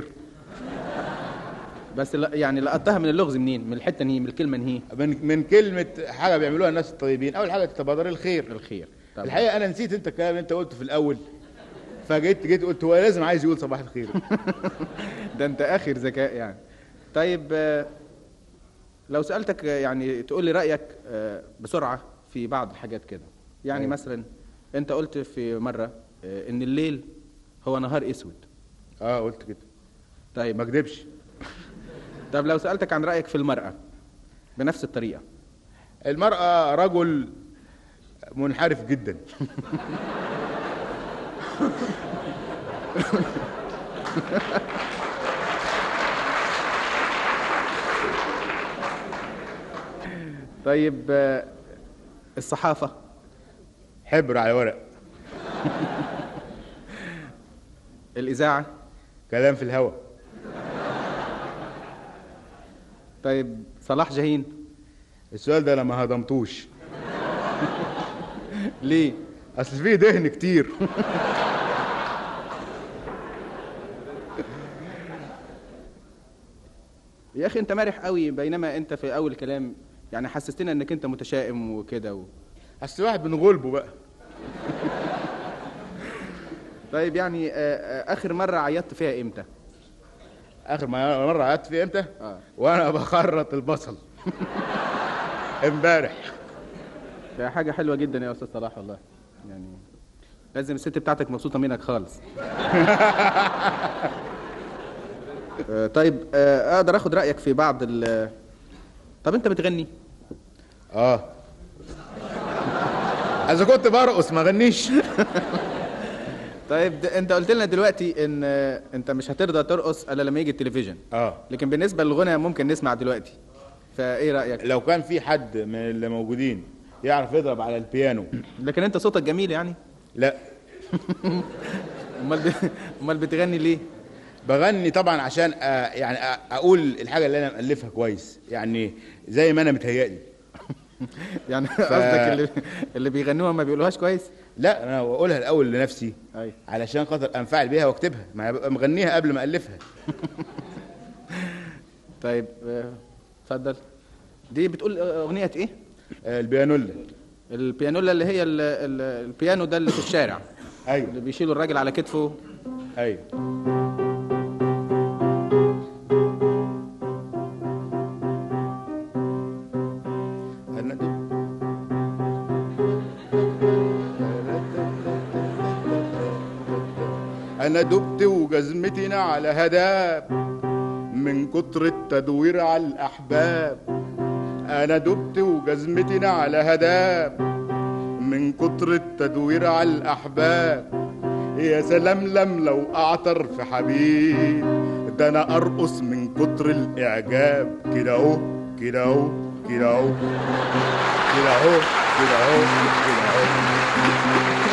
بس لا يعني لقطتها من اللغز منين من الحته نهي من الكلمه نهي من من كلمه حاجه بيعملوها الناس الطيبين اول حاجه تتبادر الخير الخير طبعا. الحقيقه انا نسيت انت الكلام اللي انت قلته في الاول فجيت جيت قلت هو لازم عايز يقول صباح الخير ده انت اخر ذكاء يعني طيب آه، لو سالتك آه، يعني تقول لي رايك آه، بسرعه في بعض الحاجات كده يعني أيوة. مثلا انت قلت في مره آه، ان الليل هو نهار اسود اه قلت كده طيب ما اكدبش طب لو سالتك عن رايك في المراه بنفس الطريقه المراه رجل منحرف جدا طيب آه، الصحافه حبر على ورق الاذاعه كلام في الهوا طيب صلاح جاهين السؤال ده انا ما هضمتوش ليه اصل فيه دهن كتير يا اخي انت مرح قوي بينما انت في اول كلام يعني حسستنا انك انت متشائم وكده و... اصل واحد من غلبه بقى طيب يعني آه، آه، اخر مره عيطت فيها امتى اخر ما- مره قعدت فيه امتى اه وانا بخرط البصل امبارح ده حاجه حلوه جدا يا استاذ صلاح والله يعني لازم الست بتاعتك مبسوطه منك خالص آه، طيب آه، اقدر اخد رايك في بعض ال طب انت بتغني اه اذا كنت برقص ما غنيش طيب ده انت قلت لنا دلوقتي ان آه، انت مش هترضى ترقص الا لما يجي التلفزيون اه لكن بالنسبه للغنى ممكن نسمع دلوقتي فايه رايك لو كان في حد من اللي موجودين يعرف يضرب على البيانو لكن انت صوتك جميل يعني لا امال ب... امال بتغني ليه بغني طبعا عشان أ... يعني أ... اقول الحاجه اللي انا مالفها كويس يعني زي ما انا متهيألي يعني قصدك اللي اللي بيغنوها ما بيقولوهاش كويس لا انا بقولها الاول لنفسي ايوه علشان خاطر انفعل بيها واكتبها ما ببقى مغنيها قبل ما الفها طيب آه، اتفضل دي بتقول آه، اغنيه ايه آه، البيانولا البيانولا اللي هي ال... ال... البيانو ده اللي في الشارع ايوه اللي بيشيلوا الراجل على كتفه ايوه أنا دب- انا دبت وجزمتنا على هداب من كتر التدوير على الاحباب انا دبت وجزمتنا على هداب من كتر التدوير على الاحباب يا سلام لم لو اعتر في حبيب ده انا ارقص من كتر الاعجاب كده اهو كده اهو كده اهو كده اهو كده اهو كده اهو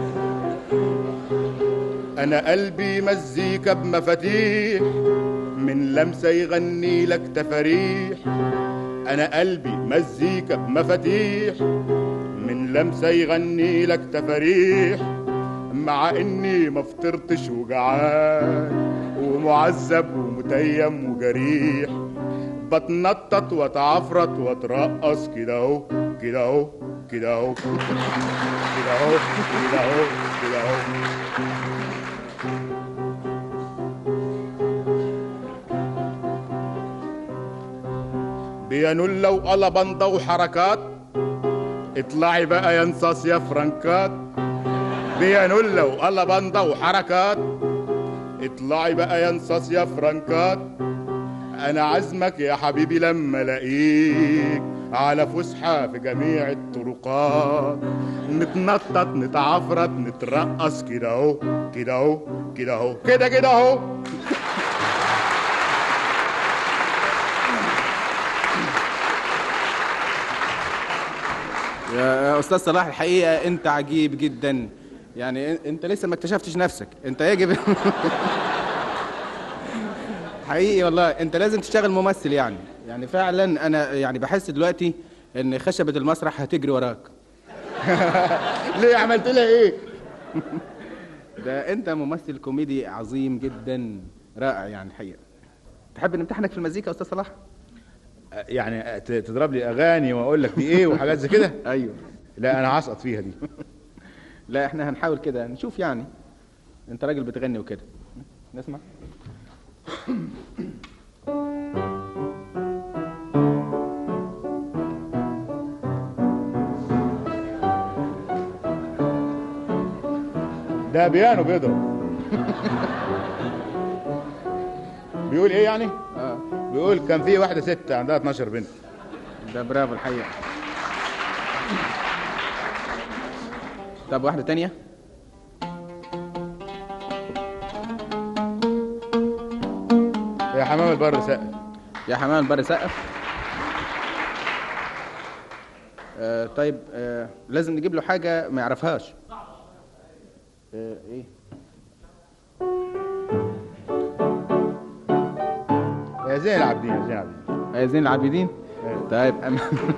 انا قلبي مزيكا بمفاتيح من من لمسة يغني لك تفاريح أنا قلبي مزيكا بمفاتيح من لمسة يغني لك تفاريح مع إني ما فطرتش وجعان ومعذب ومتيم وجريح بتنطط واتعفرت واترقص كده اهو كده اهو كده اهو كده اهو كده اهو كده اهو بيانولا وقلبنطة وحركات اطلعي بقى يا نصاص يا فرنكات بيانولا وقلبنطة وحركات اطلعي بقى يا نصاص يا فرنكات انا عزمك يا حبيبي لما الاقيك على فسحة في جميع الطرقات نتنطط نتعفرت نترقص كده اهو كده اهو كده اهو كده كده اهو يا استاذ صلاح الحقيقه انت عجيب جدا يعني انت لسه ما اكتشفتش نفسك انت يجب حقيقي والله انت لازم تشتغل ممثل يعني يعني فعلا انا يعني بحس دلوقتي ان خشبه المسرح هتجري وراك ليه عملت لها ايه ده انت ممثل كوميدي عظيم جدا رائع يعني الحقيقه تحب نمتحنك في المزيكا يا استاذ صلاح يعني ت- تضرب لي اغاني واقول لك دي ايه وحاجات زي كده ايوه لا انا هسقط فيها دي لا احنا هنحاول كده نشوف يعني انت راجل بتغني وكده نسمع ده بيانو بيضرب بيقول ايه يعني اه بيقول كان في واحده ست عندها 12 بنت ده برافو الحقيقه طب واحده تانية يا حمام البر سقف يا حمام البر سقف آه طيب آه لازم نجيب له حاجه ما يعرفهاش آه ايه يا زين العابدين يا زين العابدين يا زين العابدين طيب أم...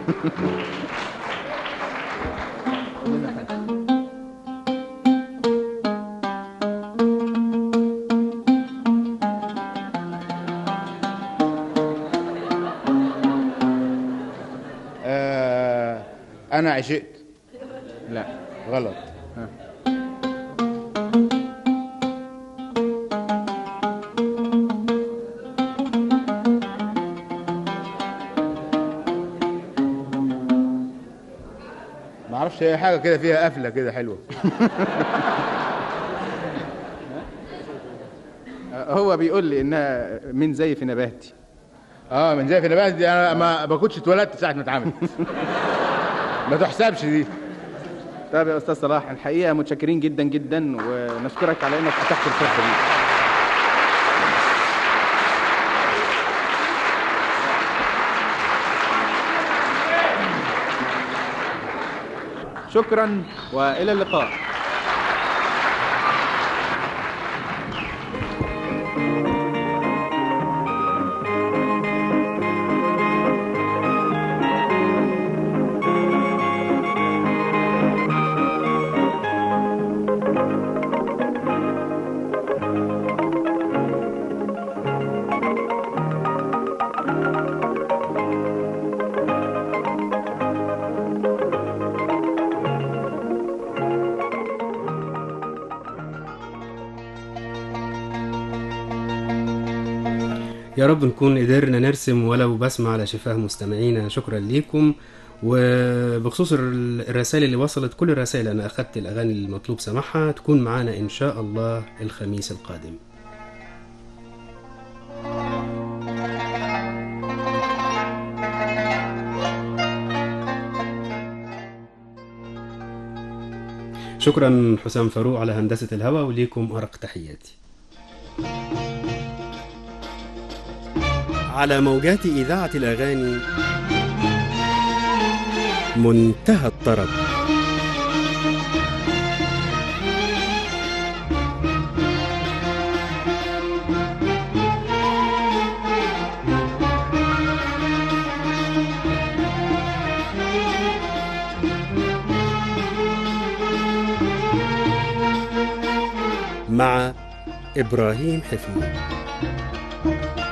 آه انا عشقت لا غلط ها. ما اعرفش هي حاجه كده فيها قفله كده حلوه آه، هو بيقول لي انها من زي في نباتي اه من زي في نبات دي انا ما ما كنتش اتولدت ساعه ما اتعملت ما تحسبش دي طيب يا استاذ صلاح الحقيقه متشكرين جدا جدا ونشكرك على انك اتحت الفرصه دي شكرا والى اللقاء يا رب نكون قدرنا نرسم ولو بسمة على شفاه مستمعينا شكرا ليكم وبخصوص ال- الرسائل اللي وصلت كل الرسائل انا اخذت الاغاني المطلوب سماعها تكون معانا ان شاء الله الخميس القادم شكرا حسام فاروق على هندسة الهواء وليكم أرق تحياتي على موجات إذاعة الأغاني منتهى الطرب مع إبراهيم حفيظ